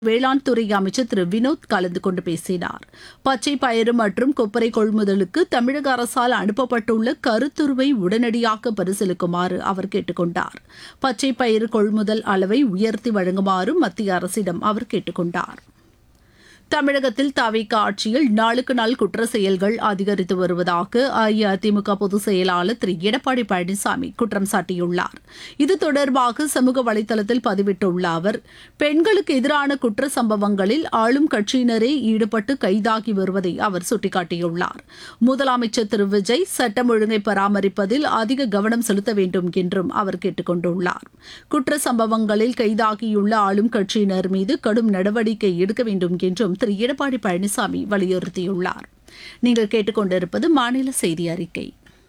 வேளாண் துறை அமைச்சர் திரு வினோத் கலந்து கொண்டு பேசினார் பச்சை பயிறு மற்றும் கொப்பரை கொள்முதலுக்கு தமிழக அரசால் அனுப்பப்பட்டுள்ள கருத்துருவை உடனடியாக பரிசீலிக்குமாறு அவர் கேட்டுக்கொண்டார் பச்சை பயிறு கொள்முதல் அளவை உயர்த்தி வழங்குமாறும் மத்திய அரசிடம் அவர் கேட்டுக்கொண்டார் தமிழகத்தில் தவிக ஆட்சியில் நாளுக்கு நாள் குற்ற செயல்கள் அதிகரித்து வருவதாக அஇஅதிமுக பொதுச் செயலாளர் திரு எடப்பாடி பழனிசாமி குற்றம் சாட்டியுள்ளார் இது தொடர்பாக சமூக வலைதளத்தில் பதிவிட்டுள்ள அவர் பெண்களுக்கு எதிரான குற்ற சம்பவங்களில் ஆளும் கட்சியினரே ஈடுபட்டு கைதாகி வருவதை அவர் சுட்டிக்காட்டியுள்ளார் முதலமைச்சர் திரு விஜய் சட்டம் ஒழுங்கை பராமரிப்பதில் அதிக கவனம் செலுத்த வேண்டும் என்றும் அவர் கேட்டுக் கொண்டுள்ளார் குற்ற சம்பவங்களில் கைதாகியுள்ள ஆளும் கட்சியினர் மீது கடும் நடவடிக்கை எடுக்க வேண்டும் என்றும் திரு எடப்பாடி பழனிசாமி வலியுறுத்தியுள்ளார் நீங்கள் கேட்டுக்கொண்டிருப்பது மாநில செய்தி அறிக்கை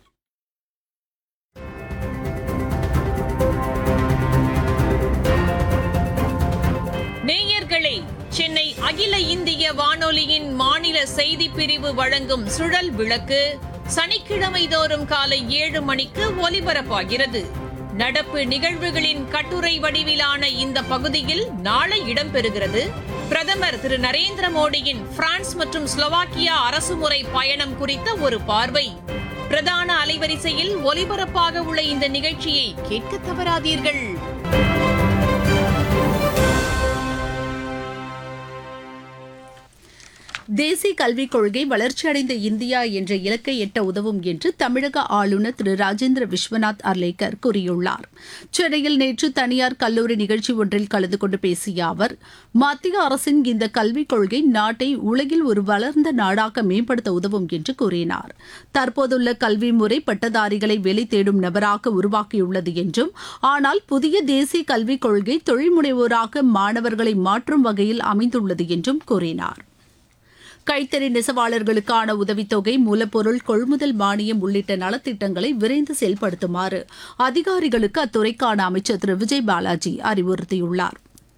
நேயர்களே சென்னை அகில இந்திய வானொலியின் மாநில செய்தி பிரிவு வழங்கும் சுழல் விளக்கு சனிக்கிழமை தோறும் காலை ஏழு மணிக்கு ஒலிபரப்பாகிறது நடப்பு நிகழ்வுகளின் கட்டுரை வடிவிலான இந்த பகுதியில் நாளை இடம்பெறுகிறது பிரதமர் திரு நரேந்திர மோடியின் பிரான்ஸ் மற்றும் ஸ்லோவாக்கியா அரசுமுறை பயணம் குறித்த ஒரு பார்வை பிரதான அலைவரிசையில் ஒலிபரப்பாக உள்ள இந்த நிகழ்ச்சியை கேட்க தவறாதீர்கள் தேசிய கல்விக் கொள்கை வளர்ச்சியடைந்த இந்தியா என்ற இலக்கை எட்ட உதவும் என்று தமிழக ஆளுநர் திரு ராஜேந்திர விஸ்வநாத் அர்லேக்கர் கூறியுள்ளார் சென்னையில் நேற்று தனியார் கல்லூரி நிகழ்ச்சி ஒன்றில் கலந்து கொண்டு பேசிய அவர் மத்திய அரசின் இந்த கல்விக் கொள்கை நாட்டை உலகில் ஒரு வளர்ந்த நாடாக மேம்படுத்த உதவும் என்று கூறினார் தற்போதுள்ள கல்வி முறை பட்டதாரிகளை வேலை தேடும் நபராக உருவாக்கியுள்ளது என்றும் ஆனால் புதிய தேசிய கல்விக் கொள்கை தொழில்முனைவோராக மாணவர்களை மாற்றும் வகையில் அமைந்துள்ளது என்றும் கூறினார் கைத்தறி நெசவாளர்களுக்கான உதவித்தொகை மூலப்பொருள் கொள்முதல் மானியம் உள்ளிட்ட நலத்திட்டங்களை விரைந்து செயல்படுத்துமாறு அதிகாரிகளுக்கு அத்துறைக்கான அமைச்சர் திரு விஜய் பாலாஜி அறிவுறுத்தியுள்ளார்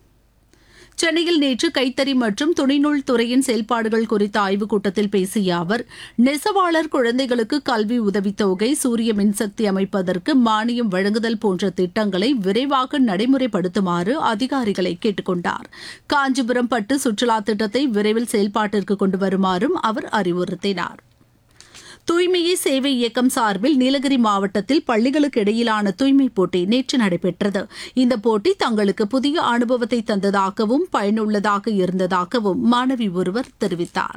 சென்னையில் நேற்று கைத்தறி மற்றும் துணிநூல் துறையின் செயல்பாடுகள் குறித்த ஆய்வுக் கூட்டத்தில் பேசிய அவர் நெசவாளர் குழந்தைகளுக்கு கல்வி உதவித்தொகை சூரிய மின்சக்தி அமைப்பதற்கு மானியம் வழங்குதல் போன்ற திட்டங்களை விரைவாக நடைமுறைப்படுத்துமாறு அதிகாரிகளை கேட்டுக்கொண்டார் காஞ்சிபுரம் பட்டு சுற்றுலா திட்டத்தை விரைவில் செயல்பாட்டிற்கு கொண்டு வருமாறும் அவர் அறிவுறுத்தினார் தூய்மையே சேவை இயக்கம் சார்பில் நீலகிரி மாவட்டத்தில் பள்ளிகளுக்கு இடையிலான தூய்மை போட்டி நேற்று நடைபெற்றது இந்த போட்டி தங்களுக்கு புதிய அனுபவத்தை தந்ததாகவும் பயனுள்ளதாக இருந்ததாகவும் மாணவி ஒருவர் தெரிவித்தார்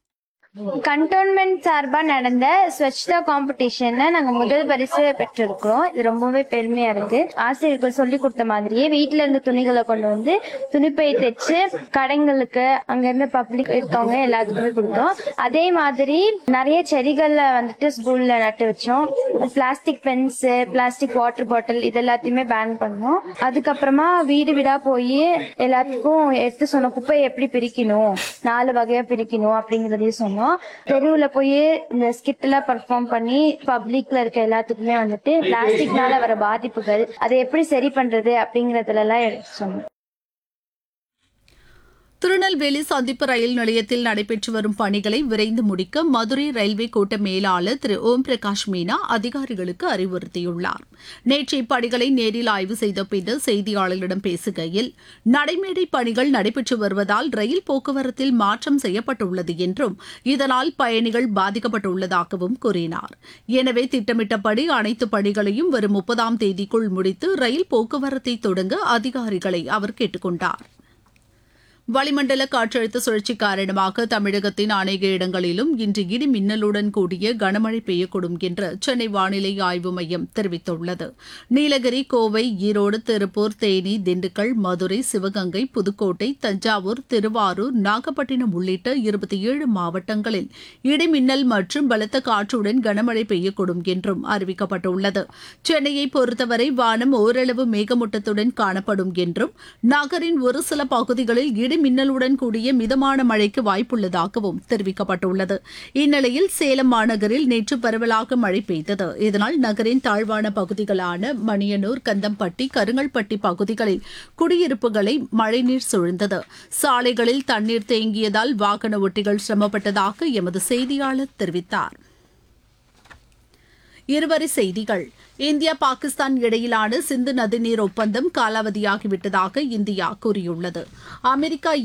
கண்டோன்மெண்ட் சார்பா நடந்த ஸ்வச்தா காம்படிஷன்ல நாங்க முதல் பரிசு பெற்றிருக்கிறோம் இது ரொம்பவே பெருமையா இருக்கு ஆசிரியர்கள் சொல்லி கொடுத்த மாதிரியே வீட்ல இருந்து துணிகளை கொண்டு வந்து துணிப்பை தைச்சு கடைங்களுக்கு அங்க இருந்து பப்ளிக் இருக்கவங்க எல்லாத்துக்குமே கொடுத்தோம் அதே மாதிரி நிறைய செடிகள்ல வந்துட்டு ஸ்கூல்ல நட்டு வச்சோம் plastic pens plastic water bottle இது எல்லாத்தையுமே பேன் பண்ணோம் அதுக்கப்புறமா வீடு வீடா போய் எல்லாத்துக்கும் எடுத்து சொன்ன குப்பையை எப்படி பிரிக்கணும் நாலு வகையா பிரிக்கணும் அப்படிங்கறதையும் சொன்னோம் தெருவுல போய் இந்த ஸ்கிட் எல்லாம் பர்ஃபார்ம் பண்ணி பப்ளிக்ல இருக்க எல்லாத்துக்குமே வந்துட்டு பிளாஸ்டிக்னால வர பாதிப்புகள் அதை எப்படி சரி பண்றது அப்படிங்கறதுல எல்லாம் எடுத்து சொன்னோம் திருநெல்வேலி சந்திப்பு ரயில் நிலையத்தில் நடைபெற்று வரும் பணிகளை விரைந்து முடிக்க மதுரை ரயில்வே கோட்ட மேலாளர் திரு ஓம் பிரகாஷ் மீனா அதிகாரிகளுக்கு அறிவுறுத்தியுள்ளார் நேற்று இப்பணிகளை நேரில் ஆய்வு செய்த பின்னர் செய்தியாளர்களிடம் பேசுகையில் நடைமேடை பணிகள் நடைபெற்று வருவதால் ரயில் போக்குவரத்தில் மாற்றம் செய்யப்பட்டுள்ளது என்றும் இதனால் பயணிகள் பாதிக்கப்பட்டுள்ளதாகவும் கூறினார் எனவே திட்டமிட்டபடி அனைத்து பணிகளையும் வரும் முப்பதாம் தேதிக்குள் முடித்து ரயில் போக்குவரத்தை தொடங்க அதிகாரிகளை அவர் கேட்டுக்கொண்டார் வளிமண்டல காற்றழுத்த சுழற்சி காரணமாக தமிழகத்தின் அநேக இடங்களிலும் இன்று இடி மின்னலுடன் கூடிய கனமழை பெய்யக்கூடும் என்று சென்னை வானிலை ஆய்வு மையம் தெரிவித்துள்ளது நீலகிரி கோவை ஈரோடு திருப்பூர் தேனி திண்டுக்கல் மதுரை சிவகங்கை புதுக்கோட்டை தஞ்சாவூர் திருவாரூர் நாகப்பட்டினம் உள்ளிட்ட இருபத்தி ஏழு மாவட்டங்களில் இடிமின்னல் மற்றும் பலத்த காற்றுடன் கனமழை பெய்யக்கூடும் என்றும் அறிவிக்கப்பட்டுள்ளது சென்னையை பொறுத்தவரை வானம் ஓரளவு மேகமூட்டத்துடன் காணப்படும் என்றும் நகரின் ஒரு சில பகுதிகளில் இடி மின்னலுடன் கூடிய மிதமான மழைக்கு வாய்ப்புள்ளதாகவும் தெரிவிக்கப்பட்டுள்ளது இந்நிலையில் சேலம் மாநகரில் நேற்று பரவலாக மழை பெய்தது இதனால் நகரின் தாழ்வான பகுதிகளான மணியனூர் கந்தம்பட்டி கருங்கல்பட்டி பகுதிகளில் குடியிருப்புகளை மழைநீர் சூழ்ந்தது சாலைகளில் தண்ணீர் தேங்கியதால் வாகன ஓட்டிகள் சிரமப்பட்டதாக எமது செய்தியாளர் தெரிவித்தார் இருவரி செய்திகள் இந்தியா பாகிஸ்தான் இடையிலான சிந்து நதிநீர் ஒப்பந்தம் காலாவதியாகிவிட்டதாக இந்தியா கூறியுள்ளது அமெரிக்கா